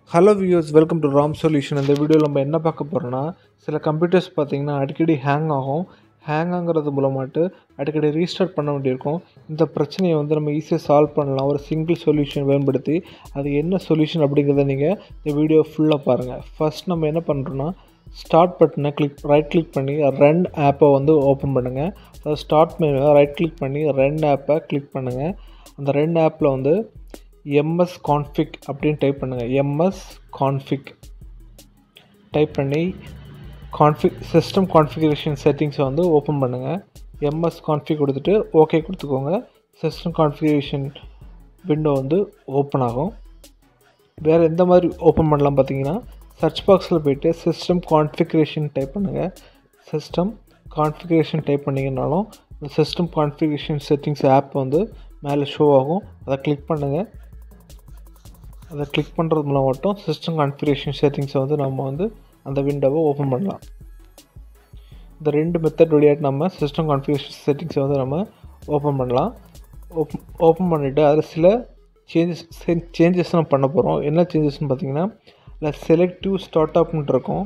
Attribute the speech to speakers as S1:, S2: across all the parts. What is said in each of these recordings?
S1: hello views welcome to Ram solution இந்த வீடியோவில் நம்ம என்ன பார்க்க போகிறோன்னா சில கம்ப்யூட்டர்ஸ் பார்த்தீங்கன்னா அடிக்கடி ஹேங் ஆகும் ஹேங் ஆகிறது மூலமாட்டு அடிக்கடி ரீஸ்டார்ட் பண்ண வேண்டியிருக்கும் இந்த பிரச்சனையை வந்து நம்ம ஈஸியாக சால்வ் பண்ணலாம் ஒரு சிங்கிள் சொல்யூஷன் பயன்படுத்தி அது என்ன சொல்யூஷன் அப்படிங்கிறத நீங்கள் இந்த வீடியோ ஃபுல்லாக பாருங்கள் ஃபர்ஸ்ட் நம்ம என்ன பண்ணுறோன்னா ஸ்டார்ட் பட்டனை கிளிக் ரைட் கிளிக் பண்ணி ரன் ஆப்பை வந்து ஓப்பன் பண்ணுங்கள் அதாவது ஸ்டார்ட் மெனுவை ரைட் கிளிக் பண்ணி ரன் ஆப்பை கிளிக் பண்ணுங்கள் அந்த ரன் ஆப்பில் வந்து எம்எஸ் கான்ஃபிக் அப்படின்னு டைப் பண்ணுங்கள் எம்எஸ் கான்ஃபிக் டைப் பண்ணி கான்ஃபிக் சிஸ்டம் கான்ஃபிகரேஷன் செட்டிங்ஸை வந்து ஓப்பன் பண்ணுங்கள் எம்எஸ் கான்ஃபிக் கொடுத்துட்டு ஓகே கொடுத்துக்கோங்க சிஸ்டம் கான்ஃபிகரேஷன் விண்டோ வந்து ஓப்பன் ஆகும் வேறு எந்த மாதிரி ஓப்பன் பண்ணலாம் பார்த்தீங்கன்னா சர்ச் பாக்ஸில் போயிட்டு சிஸ்டம் கான்ஃபிகரேஷன் டைப் பண்ணுங்கள் சிஸ்டம் கான்ஃபிகரேஷன் டைப் பண்ணிங்கனாலும் இந்த சிஸ்டம் கான்ஃபிகரேஷன் செட்டிங்ஸ் ஆப் வந்து மேலே ஷோ ஆகும் அதை கிளிக் பண்ணுங்கள் அதை கிளிக் பண்ணுறது மூலம் மட்டும் சிஸ்டம் கான்ஃபிகரேஷன் செட்டிங்ஸை வந்து நம்ம வந்து அந்த விண்டோவை ஓப்பன் பண்ணலாம் இந்த ரெண்டு மெத்தட் வழியாட்டு நம்ம சிஸ்டம் கான்ஃபிகரேஷன் செட்டிங்ஸை வந்து நம்ம ஓப்பன் பண்ணலாம் ஓப்பன் ஓப்பன் பண்ணிவிட்டு அதில் சில சேஞ்சஸ் சேஞ்சஸ் நம்ம பண்ண போகிறோம் என்ன சேஞ்சஸ்னு பார்த்தீங்கன்னா இல்லை செலக்டிவ் ஸ்டார்ட் அப்னு இருக்கும்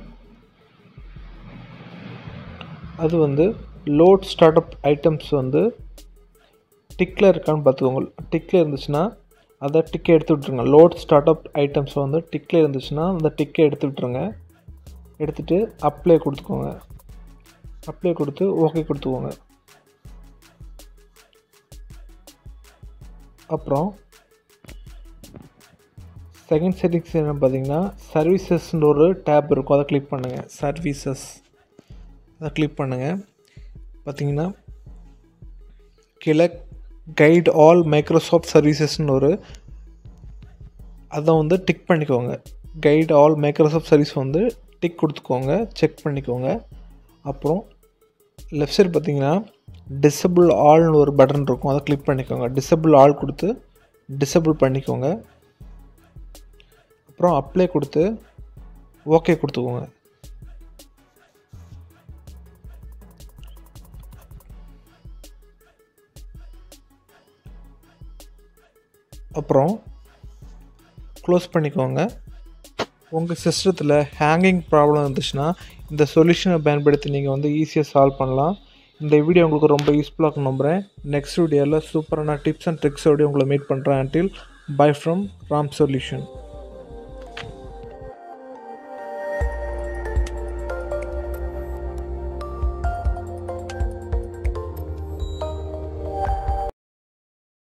S1: அது வந்து லோட் ஸ்டார்ட் அப் ஐட்டம்ஸ் வந்து டிக்கில் இருக்கான்னு பார்த்துக்கோங்க டிக்கில் இருந்துச்சுன்னா அதை டிக்கை எடுத்து விட்ருங்க லோட் ஸ்டார்ட் அப் ஐட்டம்ஸ் வந்து டிக்கில் இருந்துச்சுன்னா அந்த டிக்கை எடுத்து விட்ருங்க எடுத்துகிட்டு அப்ளை கொடுத்துக்கோங்க அப்ளை கொடுத்து ஓகே கொடுத்துக்கோங்க அப்புறம் செகண்ட் செட்டிங்ஸ் என்ன பார்த்தீங்கன்னா சர்வீசஸ்ன்ற ஒரு டேப் இருக்கும் அதை கிளிக் பண்ணுங்கள் சர்வீசஸ் அதை கிளிக் பண்ணுங்கள் பார்த்தீங்கன்னா கீழே கைட் ஆல் மைக்ரோசாஃப்ட் சர்வீசஸ்னு ஒரு அதை வந்து டிக் பண்ணிக்கோங்க கைட் ஆல் மைக்ரோசாஃப்ட் சர்வீஸ் வந்து டிக் கொடுத்துக்கோங்க செக் பண்ணிக்கோங்க அப்புறம் லெஃப்ட் சைடு பார்த்தீங்கன்னா டிசபிள் ஆல்னு ஒரு பட்டன் இருக்கும் அதை கிளிக் பண்ணிக்கோங்க டிசபிள் ஆல் கொடுத்து டிசபிள் பண்ணிக்கோங்க அப்புறம் அப்ளை கொடுத்து ஓகே கொடுத்துக்கோங்க அப்புறம் க்ளோஸ் பண்ணிக்கோங்க உங்கள் சிஸ்டத்தில் ஹேங்கிங் ப்ராப்ளம் இருந்துச்சுன்னா இந்த சொல்யூஷனை பயன்படுத்தி நீங்கள் வந்து ஈஸியாக சால்வ் பண்ணலாம் இந்த வீடியோ உங்களுக்கு ரொம்ப யூஸ்ஃபுல்லாக நம்புகிறேன் நெக்ஸ்ட் வீடியோவில் சூப்பரான டிப்ஸ் அண்ட் ட்ரிக்ஸோடய உங்களை மீட் பண்ணுறேன் until bye from Ram solution